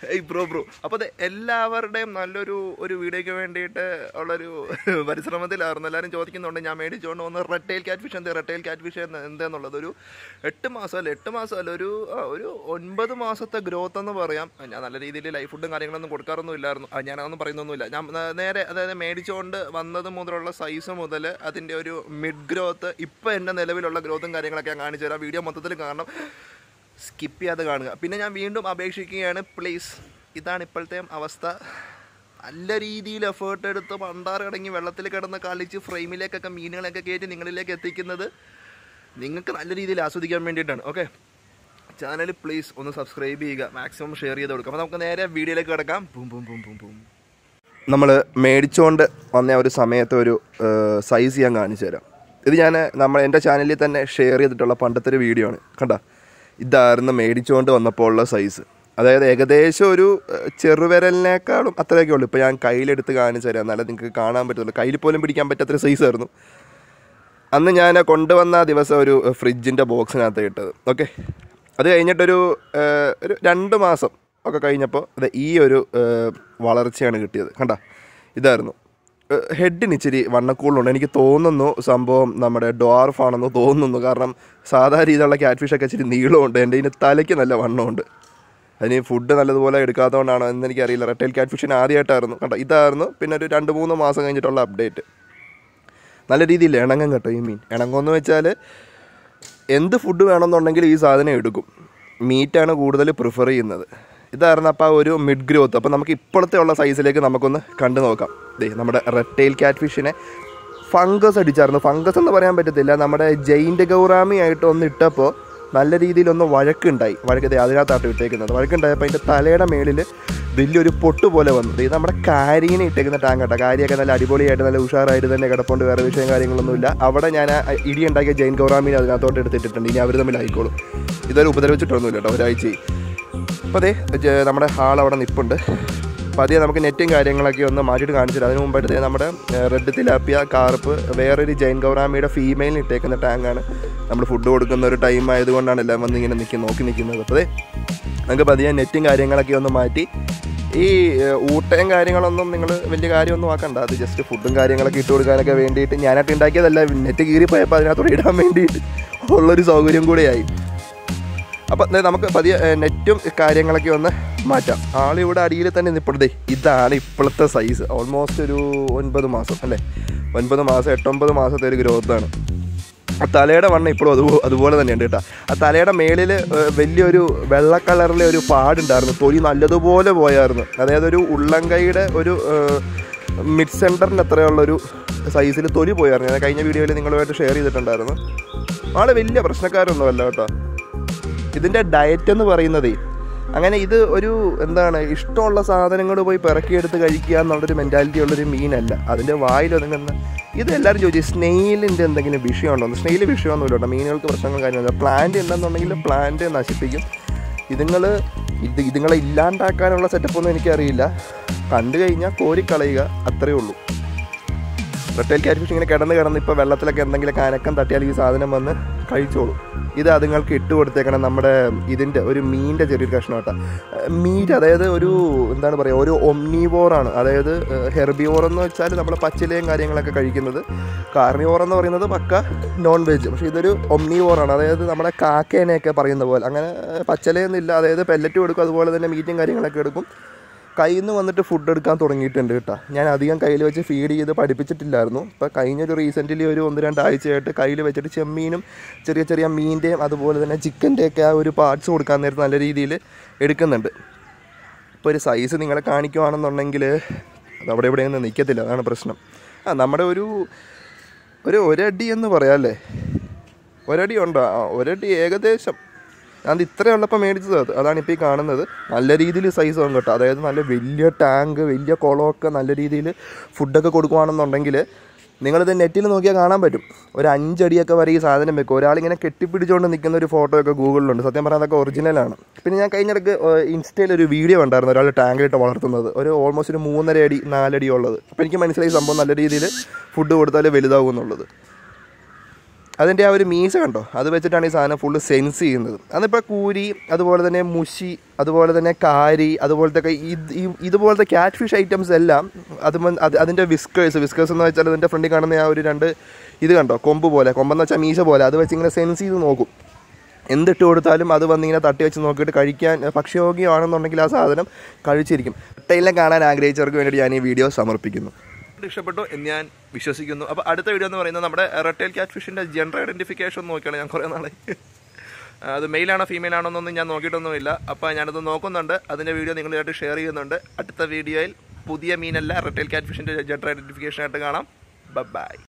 ഏയ് bro bro അപ്പോൾ അത് എല്ലാവരുടെയും നല്ലൊരു ഒരു വീഡിയോയ്ക്ക് വേണ്ടിയിട്ട് ഉള്ളൊരു പരിശ്രമത്തിലായിരുന്നു എല്ലാവരും ചോദിക്കുന്നുണ്ട് ഞാൻ മേടിച്ചുകൊണ്ട് വന്ന് റെറ്റെയിൽ ക്യാറ്റ് ഫിഷ് എന്ത് റെറ്റെയിൽ ക്യാറ്റ് ഫിഷ് എന്താന്നുള്ളത് ഒരു എട്ട് മാസമല്ല എട്ട് മാസമല്ല ഒരു ആ, ഒരു ഒൻപത് മാസത്തെ ഗ്രോത്ത് എന്ന് പറയാം ഞാൻ നല്ല രീതിയിൽ ലൈഫ് ഫുഡും കാര്യങ്ങളൊന്നും കൊടുക്കാറൊന്നും ഇല്ലായിരുന്നു ആ, ഞാനതൊന്നും പറയുന്നൊന്നുമില്ല ഞാൻ ആ, നേരെ അതായത് മേടിച്ചുകൊണ്ട് വന്നത് മുതലുള്ള സൈസ് മുതൽ അതിൻ്റെ ഒരു മിഡ് ഗ്രോത്ത് ഇപ്പോൾ എൻ്റെ നിലവിലുള്ള ഗ്രോത്തും കാര്യങ്ങളൊക്കെ ഞാൻ കാണിച്ചു തരാം വീഡിയോ മൊത്തത്തിൽ കാണണം സ്കിപ്പ് ചെയ്യാതെ കാണുക പിന്നെ ഞാൻ വീണ്ടും അപേക്ഷിക്കുകയാണ് പ്ലീസ് ഇതാണ് ഇപ്പോഴത്തെ അവസ്ഥ നല്ല രീതിയിൽ എഫേർട്ട് എടുത്ത് പണ്ടാറ് കിടങ്ങി വെള്ളത്തിൽ കിടന്ന് കളിച്ച് ഫ്രെയിമിലേക്കൊക്കെ മീനുകളൊക്കെ കയറ്റി നിങ്ങളിലേക്ക് എത്തിക്കുന്നത് നിങ്ങൾക്ക് നല്ല രീതിയിൽ ആസ്വദിക്കാൻ വേണ്ടിയിട്ടാണ് ഓക്കെ ചാനൽ പ്ലീസ് ഒന്ന് സബ്സ്ക്രൈബ് ചെയ്യുക മാക്സിമം ഷെയർ ചെയ്ത് കൊടുക്കുക അപ്പോൾ നമുക്ക് നേരെ വീഡിയോയിലേക്ക് കിടക്കാം boom boom boom boom boom നമ്മൾ മേടിച്ചുകൊണ്ട് വന്ന ഒരു സമയത്ത് ഒരു സൈസ് ഞാൻ കാണിച്ചു തരാം ഇത് ഞാൻ നമ്മൾ എൻ്റെ ചാനലിൽ തന്നെ ഷെയർ ചെയ്തിട്ടുള്ള പണ്ടത്തെ ഒരു വീഡിയോ ആണ് കണ്ട ഇതായിരുന്നു മേടിച്ചുകൊണ്ട് വന്നപ്പോൾ ഉള്ള സൈസ് അതായത് ഏകദേശം ഒരു ഏഹ്, ചെറുവിരലിനേക്കാളും അത്രയൊക്കെ ഉള്ളൂ ഇപ്പോൾ ഞാൻ കയ്യിലെടുത്ത് കാണിച്ചു തരാം എന്നാലും നിങ്ങൾക്ക് കാണാൻ പറ്റുള്ളൂ കയ്യിൽ പോലും പിടിക്കാൻ പറ്റാത്തൊരു സൈസ് ആയിരുന്നു അന്ന് ഞാൻ കൊണ്ടുവന്ന ആ ദിവസം ഒരു ഫ്രിഡ്ജിൻ്റെ ബോക്സിനകത്ത് ഇട്ടത് ഓക്കെ അത് കഴിഞ്ഞിട്ടൊരു ഏഹ്, ഒരു രണ്ട് മാസം ഒക്കെ കഴിഞ്ഞപ്പോൾ അത് ഈ ഒരു ഏഹ്, വളർച്ചയാണ് കിട്ടിയത് കണ്ട ഇതായിരുന്നു ഏഹ്, ഹെഡിന് ഇച്ചിരി വണ്ണക്കൂടുണ്ട് എനിക്ക് തോന്നുന്നു സംഭവം നമ്മുടെ ഡോർഫ് ആണെന്ന് തോന്നുന്നു കാരണം സാധാരണ രീതിയിലുള്ള ക്യാറ്റ് ഫിഷൊക്കെ ഇച്ചിരി നീളമുണ്ട് എൻ്റെ ഇതിന് തലയ്ക്ക് നല്ല വണ്ണമുണ്ട് അതിന് ഫുഡ് നല്ലതുപോലെ എടുക്കാത്തതുകൊണ്ടാണോ എന്ന് എനിക്കറിയില്ല റെറ്റൈൽ ക്യാറ്റ് ഫിഷിന് ആദ്യമായിട്ടായിരുന്നു കണ്ടോ ഇതായിരുന്നു പിന്നെ ഒരു രണ്ട് മൂന്ന് മാസം കഴിഞ്ഞിട്ടുള്ള അപ്ഡേറ്റ് നല്ല രീതിയിൽ ഇണങ്ങും കേട്ടോ ഈ മീൻ ഇണങ്ങുമെന്ന് വെച്ചാൽ എന്ത് ഫുഡ് വേണമെന്നുണ്ടെങ്കിൽ ഈ സാധനം എടുക്കും മീറ്റാണ് കൂടുതൽ പ്രിഫർ ചെയ്യുന്നത് ഇതായിരുന്നു അപ്പോൾ ആ ഒരു മിഡ് ഗ്രോത്ത് അപ്പോൾ നമുക്ക് ഇപ്പോഴത്തെ ഉള്ള സൈസിലേക്ക് നമുക്കൊന്ന് കണ്ടു നോക്കാം ദേ നമ്മുടെ റെറ്റെയിൽ ക്യാറ്റ് ഫിഷിനെ ഫംഗസ് അടിച്ചായിരുന്നു ഫംഗസ് എന്ന് പറയാൻ പറ്റത്തില്ല നമ്മുടെ ജയിൻ്റ് ഗൗറാമി ആയിട്ട് ഒന്ന് ഇട്ടപ്പോൾ നല്ല രീതിയിലൊന്ന് വഴക്കുണ്ടായി വഴക്ക് ദേ അതിനകത്താട്ടോ ഇട്ടേക്കുന്നത് വഴക്കുണ്ടായപ്പോൾ അതിൻ്റെ തലയുടെ മേളിൽ വലിയൊരു പൊട്ട് പോലെ വന്നു ഇത് നമ്മുടെ കാരീനെ ഇട്ടേക്കുന്ന ടാങ്ക് കേട്ടോ കാരിയൊക്കെ നല്ല അടിപൊളിയായിട്ട് നല്ല ഉഷാറായിട്ട് തന്നെ കിടപ്പുണ്ട് വേറെ വിഷയം കാര്യങ്ങളൊന്നുമില്ല അവിടെ ഞാൻ ആ ഇടി ഉണ്ടാക്കിയ ജൈൻ ഗൗറാമീനെ അതിനകത്തോട്ട് എടുത്തിട്ടിട്ടുണ്ട് ഇനി അവർ തമ്മിൽ ആയിക്കോളും ഇതൊരു ഉപദ്രവിച്ചിട്ടൊന്നുമില്ല കേട്ടോ ഒരാഴ്ച അപ്പോൾ അതെ ജ- നമ്മുടെ ഹാൾ അവിടെ നിൽപ്പുണ്ട് അപ്പോൾ അതേ നമുക്ക് നെറ്റും കാര്യങ്ങളൊക്കെ ഒന്ന് മാറ്റിയിട്ട് കാണിച്ചിട്ട് അതിന് മുമ്പായിട്ട് ദേ നമ്മുടെ റെഡ് തിലാപ്പിയ കാർപ്പ് വേറൊരു ജൈൻ ഗൗറാമിയുടെ ഫീമെയിലിന് ഇട്ടേക്കുന്ന ടാങ്കാണ് നമ്മൾ ഫുഡ് കൊടുക്കുന്ന ഒരു ടൈം ആയതുകൊണ്ടാണ് എല്ലാം വന്ന് ഇങ്ങനെ നിൽക്കുന്നത് നോക്കി നിൽക്കുന്നത് അപ്പോൾ അതെ നമുക്ക് പതിയെ നെറ്റും കാര്യങ്ങളൊക്കെ ഒന്ന് മാറ്റി ഈ ഏഹ്, ഊട്ടയും കാര്യങ്ങളൊന്നും നിങ്ങൾ വലിയ കാര്യമൊന്നും ആക്കണ്ട അത് ജസ്റ്റ് ഫുഡും കാര്യങ്ങളൊക്കെ ഇട്ട് കൊടുക്കാനൊക്കെ വേണ്ടിയിട്ട് ഞാനായിട്ട് ഉണ്ടാക്കിയതല്ല നെറ്റ് കീറിപ്പോയപ്പോൾ അതിനകത്തോടെ ഇടാൻ വേണ്ടിയിട്ട് ഉള്ളൊരു സൗകര്യം കൂടെയായി അപ്പം ദേ നമുക്ക് പതിയെ ഏഹ്, നെറ്റും കാര്യങ്ങളൊക്കെ ഒന്ന് മാറ്റാം ആളിവിടെ അടിയിൽ തന്നെ നിൽപ്പുണ്ടേ ഇതാണ് ഇപ്പോഴത്തെ സൈസ് ഓൾമോസ്റ്റ് ഒരു ഒൻപത് മാസം അല്ലേ ഒൻപത് മാസം എട്ടൊമ്പത് മാസത്തെ ഒരു ഗ്രോത്താണ് ആ തലയുടെ വണ്ണം ഇപ്പോഴും അതുപോ അതുപോലെ തന്നെയുണ്ട് കേട്ടോ ആ തലയുടെ മേളിൽ വലിയൊരു വെള്ള കളറിലെ ഒരു പാടുണ്ടായിരുന്നു തൊലി നല്ലതുപോലെ പോയായിരുന്നു അതായത് ഒരു ഉള്ളംകൈയുടെ ഒരു മിഡ് സെൻറ്ററിൻ്റെ അത്രയുള്ളൊരു സൈസിൽ തൊലി പോയായിരുന്നു ഞാൻ കഴിഞ്ഞ വീഡിയോയിൽ നിങ്ങളുമായിട്ട് ഷെയർ ചെയ്തിട്ടുണ്ടായിരുന്നു ആള് വലിയ പ്രശ്നക്കാരൊന്നുമല്ല കേട്ടോ ഇതിൻ്റെ ഡയറ്റ് എന്ന് പറയുന്നതേ അങ്ങനെ ഇത് ഒരു എന്താണ് ഇഷ്ടമുള്ള സാധനങ്ങൾ പോയി പിറക്കിയെടുത്ത് കഴിക്കുക എന്നുള്ളൊരു മെൻറ്റാലിറ്റി ഉള്ളൊരു മീനല്ല അതിൻ്റെ വായിലൊതുങ്ങുന്ന ഇത് എല്ലാവരും ചോദിച്ചു സ്നെയിലിൻ്റെ എന്തെങ്കിലും വിഷയമുണ്ടോ സ്നെയിൽ വിഷയമൊന്നുമില്ല കേട്ടോ മീനുകൾക്ക് പ്രശ്നങ്ങൾ കാര്യമില്ല പ്ലാന്റ് ഉണ്ടെന്നുണ്ടെങ്കിൽ പ്ലാന്റ് നശിപ്പിക്കും ഇതുങ്ങൾ ഇത് ഇതുങ്ങളെ ഇല്ലാണ്ടാക്കാനുള്ള സെറ്റപ്പൊന്നും എനിക്കറിയില്ല കണ്ടു കഴിഞ്ഞാൽ കോരിക്കളയുക അത്രയേ ഉള്ളൂ റെട്ടേൽ ക്യാറ്റ് ഫിഷ് ഇങ്ങനെ കിടന്ന് കിടന്ന് ഇപ്പോൾ വെള്ളത്തിലൊക്കെ എന്തെങ്കിലും അനക്കം തട്ടിയാൽ ഈ സാധനം വന്ന് കഴിച്ചോളും ഇത് അതുങ്ങൾക്ക് ഇട്ട് കൊടുത്തേക്കണം നമ്മുടെ ഇതിൻ്റെ ഒരു മീനിൻ്റെ ചെറിയൊരു കഷ്ണം കേട്ടോ മീറ്റ് അതായത് ഒരു എന്താണ് പറയുക ഒരു ഒമ്നിവോറാണ് അതായത് ഹെർബിവോർ എന്ന് വെച്ചാൽ നമ്മൾ പച്ചിലയും കാര്യങ്ങളൊക്കെ കഴിക്കുന്നത് കാർണിവോർ എന്ന് പറയുന്നത് പക്ക നോൺ വെജ് പക്ഷേ ഇതൊരു ഒമ്നിവോറാണ് അതായത് നമ്മുടെ കാക്കേനെയൊക്കെ പറയുന്ന പോലെ അങ്ങനെ പച്ചിലയൊന്നുമില്ല അതായത് പെല്ലറ്റ് കൊടുക്കും അതുപോലെ തന്നെ മീറ്റും കാര്യങ്ങളൊക്കെ എടുക്കും കയ്യിൽ നിന്ന് വന്നിട്ട് ഫുഡ് എടുക്കാൻ തുടങ്ങിയിട്ടുണ്ട് കേട്ടോ ഞാൻ അധികം കയ്യിൽ വെച്ച് ഫീഡ് ചെയ്ത് പഠിപ്പിച്ചിട്ടില്ലായിരുന്നു ഇപ്പോൾ കഴിഞ്ഞൊരു റീസെൻ്റ്ലി ഒരു ഒന്ന് രണ്ടാഴ്ചയായിട്ട് കയ്യിൽ വെച്ചിട്ട് ചെമ്മീനും ചെറിയ ചെറിയ മീൻ്റെയും അതുപോലെ തന്നെ ചിക്കൻ്റെയൊക്കെ ആ ഒരു പാർട്സ് കൊടുക്കാൻ നേരത്ത് നല്ല രീതിയിൽ എടുക്കുന്നുണ്ട് ഇപ്പോൾ ഒരു സൈസ് നിങ്ങളെ കാണിക്കുവാണെന്നുണ്ടെങ്കിൽ അത് അവിടെ ഇവിടെയൊന്നും നിൽക്കത്തില്ല അതാണ് പ്രശ്നം ആ നമ്മുടെ ഒരു ഒരു ഒരടി എന്ന് പറയാം അല്ലേ ഒരടി ഉണ്ടോ ആ ഒരടി ഏകദേശം ഞാൻ ഇത്രയുള്ളപ്പോൾ മേടിച്ചത് അത് അതാണ് ഇപ്പോൾ ഈ കാണുന്നത് നല്ല രീതിയിൽ സൈസ് ആകും കേട്ടോ അതായത് നല്ല വലിയ ടാങ്ക് വലിയ കുളമൊക്കെ നല്ല രീതിയിൽ ഫുഡൊക്കെ കൊടുക്കുവാണെന്നുണ്ടെങ്കിൽ നിങ്ങളിത് നെറ്റിൽ നോക്കിയാൽ കാണാൻ പറ്റും ഒരു അഞ്ചടിയൊക്കെ വരെ ഈ സാധനം വെക്കും ഒരാളിങ്ങനെ കെട്ടിപ്പിടിച്ചുകൊണ്ട് നിൽക്കുന്ന ഒരു ഫോട്ടോ ഒക്കെ ഗൂഗിളിലുണ്ട് സത്യം പറഞ്ഞാൽ അതൊക്കെ ഒറിജിനലാണ് പിന്നെ ഞാൻ കഴിഞ്ഞിടക്ക് ഇൻസ്റ്റയിൽ ഒരു വീഡിയോ ഉണ്ടായിരുന്നു ഒരാൾ ടാങ്കിലിട്ട് വളർത്തുന്നത് ഒരു ഓൾമോസ്റ്റ് ഒരു മൂന്നര അടി നാലടി ഉള്ളത് അപ്പോൾ എനിക്ക് മനസ്സിലായി സംഭവം നല്ല രീതിയിൽ ഫുഡ് കൊടുത്താലേ വലുതാവും എന്നുള്ളത് അതിൻ്റെ ആ ഒരു മീശ കണ്ടോ അത് വെച്ചിട്ടാണ് ഈ സാധനം ഫുള്ള് സെൻസ് ചെയ്യുന്നത് അതിപ്പോൾ കൂരി അതുപോലെ തന്നെ മുഷി അതുപോലെ തന്നെ കാരി അതുപോലത്തെ ഒക്കെ ഇത് ഈ- ഇതുപോലത്തെ ക്യാറ്റ് ഫിഷ് ഐറ്റംസ് എല്ലാം അത് മൻ- അത് അതിൻ്റെ വിസ്കേഴ്സ് വിസ്കേഴ്സ് എന്ന് വെച്ചാൽ അതിൻ്റെ ഫ്രണ്ടിൽ കാണുന്ന ആ ഒരു രണ്ട് ഇത് കണ്ടോ കൊമ്പ് പോലെ കൊമ്പെന്ന് വെച്ചാൽ മീശ പോലെ അത് വെച്ച് ഇങ്ങനെ സെൻസ് ചെയ്ത് നോക്കും എന്തിട്ട് കൊടുത്താലും അത് വന്നിങ്ങനെ തട്ടി വെച്ച് നോക്കിയിട്ട് കഴിക്കാൻ ഭക്ഷ്യയോഗ്യമാണെന്നുണ്ടെങ്കിൽ ആ സാധനം കഴിച്ചിരിക്കും ടൈലിനെ കാണാൻ ആഗ്രഹിച്ചവർക്ക് വേണ്ടിയിട്ട് ഞാൻ ഈ വീഡിയോ സമർപ്പിക്കുന്നു ഇഷ്ടപ്പെട്ടു എന്ന് ഞാൻ വിശ്വസിക്കുന്നു അപ്പോൾ അടുത്ത വീഡിയോ എന്ന് പറയുന്നത് നമ്മുടെ റെട്ടേൽ ക്യാറ്റ് ഫിഷിൻ്റെ ജെൻഡർ ഐഡൻറ്റിഫിക്കേഷൻ നോക്കിയാണ് ഞാൻ കുറേ നാളെ അത് മെയിലാണോ ഫീമെയിൽ ആണോ എന്നൊന്നും ഞാൻ നോക്കിയിട്ടൊന്നുമില്ല അപ്പോൾ ഞാനത് നോക്കുന്നുണ്ട് അതിൻ്റെ വീഡിയോ നിങ്ങളുമായിട്ട് ഷെയർ ചെയ്യുന്നുണ്ട് അടുത്ത വീഡിയോയിൽ പുതിയ മീനല്ല റെട്ടേൽ ക്യാറ്റ് ഫിഷിൻ്റെ ജെൻഡർ ഐഡൻറ്റിഫിക്കേഷൻ ആയിട്ട് കാണാം ബൈ